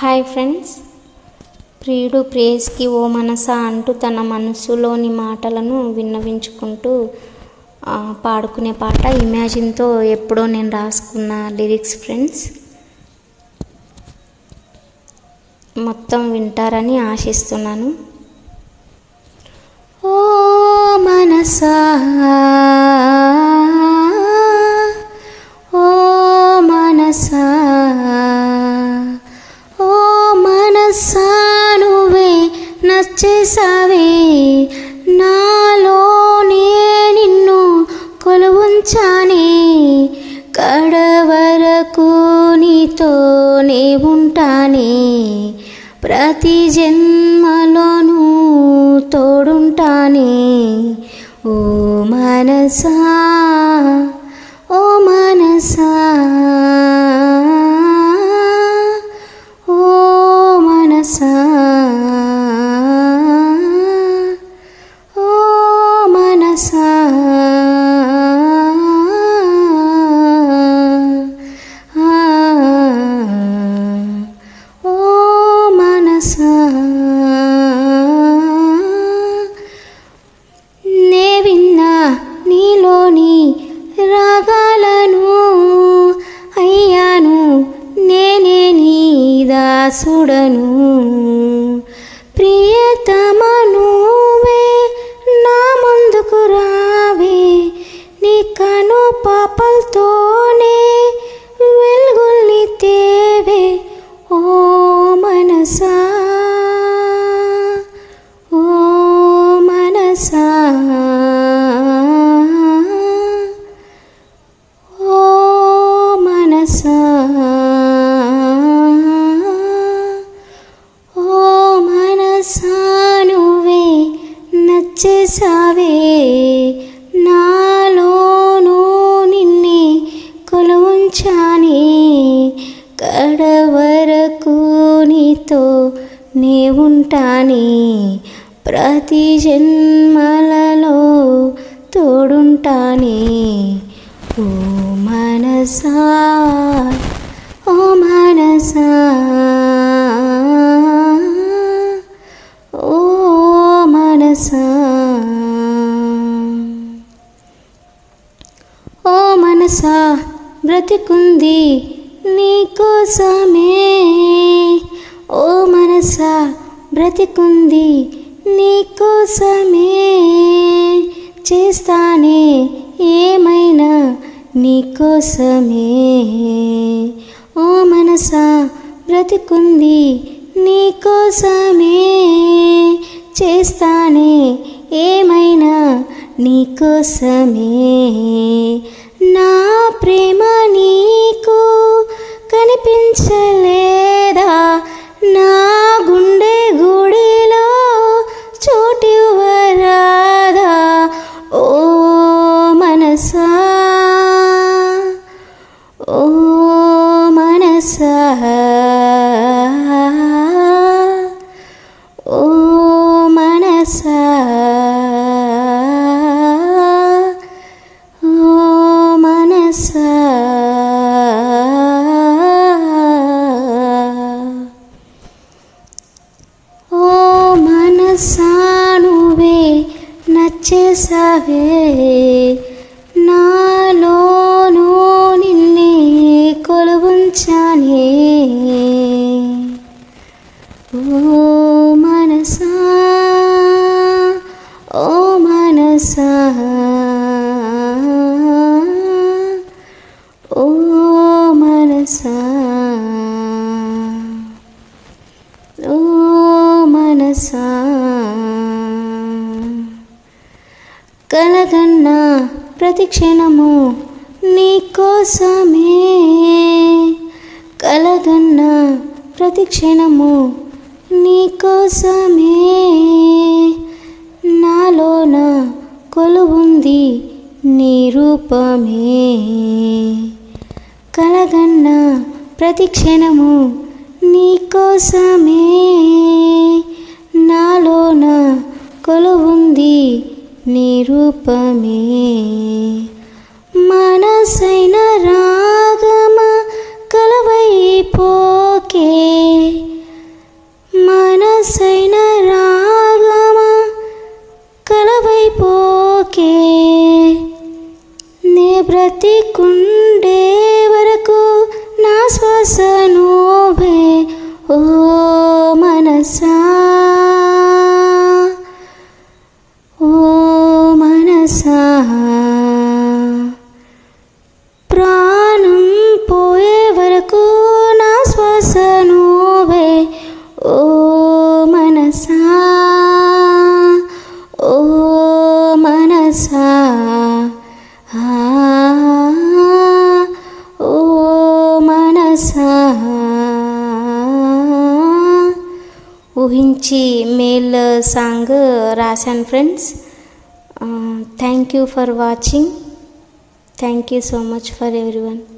hi friends ప్రియుడు ప్రేయస్కి ఓ మనస అంటూ తన మనసులోని మాటలను విన్నవించుకుంటూ ఆ, పాడుకునే పాట ఇమాజిన్తో ఎప్పుడో నేను రాసుకున్న లిరిక్స్ ఫ్రెండ్స్ మొత్తం వింటారని ఆశిస్తున్నాను ఓ మనసా ఓ మనసా ఓ మనసా నువ్వే నచ్చేసావే నాలోనే నిన్ను కొలువుంచానే కడవరకు నీతోనే ఉంటానే ప్రతి జన్మలోనూ తోడుంటానే ఓ మనసా ఓ మనసా ఓ మనసా ఓ మనసా ఓ మనసా నే విన్నా నీలోని రాగాలను అయ్యాను నేనే నీ దాసుడను ప్రియతమనువే నా ముందుకు రావే నీ కను పాపలతోనే వెలుగుల్ని తేవే ఓ మనసా ఓ మనసా ఓ మనసా ఓ మనసా నువ్వే నచ్చేసావే నాలోనూ నిన్నే కొలువుంచానే కడవరకు నీతో నే ఉంటానే ప్రతి జన్మలలో తోడుంటానే ఓ మనసా ఓ మనసా ఓ మనసా ఓ మనసా బ్రతికుంది నీకోసమే ఓ మనసా బ్రతికుంది నీకోసమే చేస్తానే ఏమైనా నీకోసమే ఓ మనసా బ్రతికుంది నీకోసమే చేస్తానే ఏమైనా నీకోసమే నా ప్రేమ నీకు కనిపించలేదా నా గుండె గుడిలో చోటివ్వరాదా ఓ మనసా ఓ మనసా ఓ మనసా ఓ మనసా ఓ మనసా నువ్వే నచ్చేసావే నాలోనూ నిన్నే కొలువుంచానే ఓ మనసా ఓ మనసా ఓ మనసా ఓ మనసా కలగన్న ప్రతి క్షణము నీకోసమే కలగన్న ప్రతి క్షణము నీకోసమే నాలోన కొలువుంది నీ రూపమే కలగన్న ప్రతి క్షణము నీకోసమే నాలోన కొలువుంది నీ రూపమే మనసైన రాగమ కలవైపోకే మనసా ఊహించి మేల్ సాంగ్ రాశాను friends thank you for watching thank you so much for every one